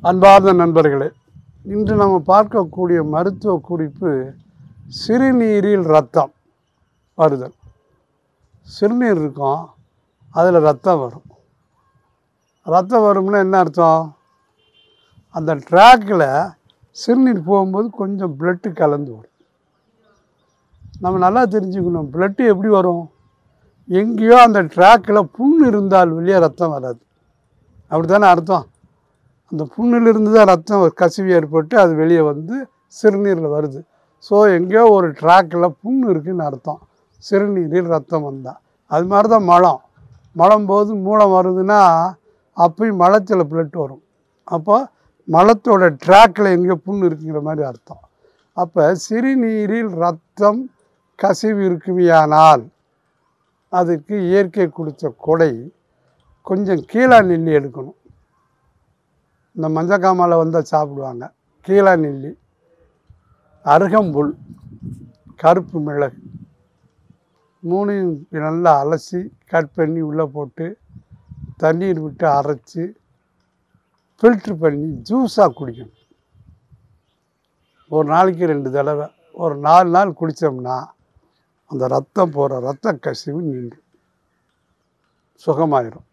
அன்பார்ந்த நண்பர்களே இன்று நம்ம பார்க்கக்கூடிய மருத்துவ குறிப்பு சிறுநீரில் ரத்தம் வருதல் சிறுநீர் இருக்கும் அதில் ரத்தம் வரும் ரத்தம் வரும்னா என்ன அர்த்தம் அந்த ட்ராக்கில் சிறுநீர் போகும்போது கொஞ்சம் பிளட்டு கலந்து வரும் நம்ம நல்லா தெரிஞ்சுக்கணும் பிளட்டு எப்படி வரும் எங்கேயோ அந்த ட்ராக்கில் புண் இருந்தால் வெளியே ரத்தம் வராது அப்படி தானே அர்த்தம் அந்த புண்ணிலிருந்து தான் ரத்தம் கசிவு ஏற்பட்டு அது வெளியே வந்து சிறுநீரில் வருது ஸோ எங்கேயோ ஒரு ட்ராக்கில் புண்ணு இருக்குன்னு அர்த்தம் சிறுநீரில் ரத்தம் வந்தால் அது மாதிரி தான் மலம் மலம் போது மூலம் வருதுன்னா அப்பயும் மலத்தில் பிளட் வரும் அப்போ மலத்தோட ட்ராக்கில் எங்கேயோ புண்ணு இருக்குங்கிற மாதிரி அர்த்தம் அப்போ சிறுநீரில் ரத்தம் கசிவு இருக்குமையானால் அதுக்கு இயற்கை கொடுத்த கொடை கொஞ்சம் கீழா நெல்லி எடுக்கணும் இந்த மஞ்சக்காமலை வந்தால் சாப்பிடுவாங்க கீழா நெல்லி அருகம்புல் கருப்பு மிளகு மூணையும் நல்லா அலசி கட் பண்ணி உள்ளே போட்டு தண்ணீர் விட்டு அரைச்சி ஃபில்ட்ரு பண்ணி ஜூஸாக குடிக்கணும் ஒரு நாளைக்கு ரெண்டு தடவை ஒரு நாலு நாள் குடித்தோம்னா அந்த ரத்தம் போகிற ரத்த கசிவு நின்று சுகமாயிரும்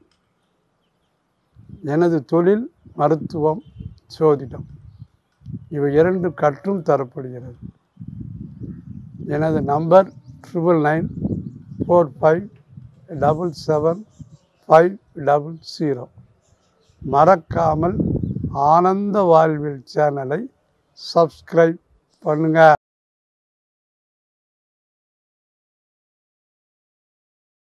எனது தொழில் மருத்துவம் சோதிடம் இவை இரண்டு கற்றும் தரப்படுகிறது எனது number triple nine four five double seven five double zero மறக்காமல் ஆனந்த வாழ்வில் சேனலை சப்ஸ்கிரைப் பண்ணுங்கள்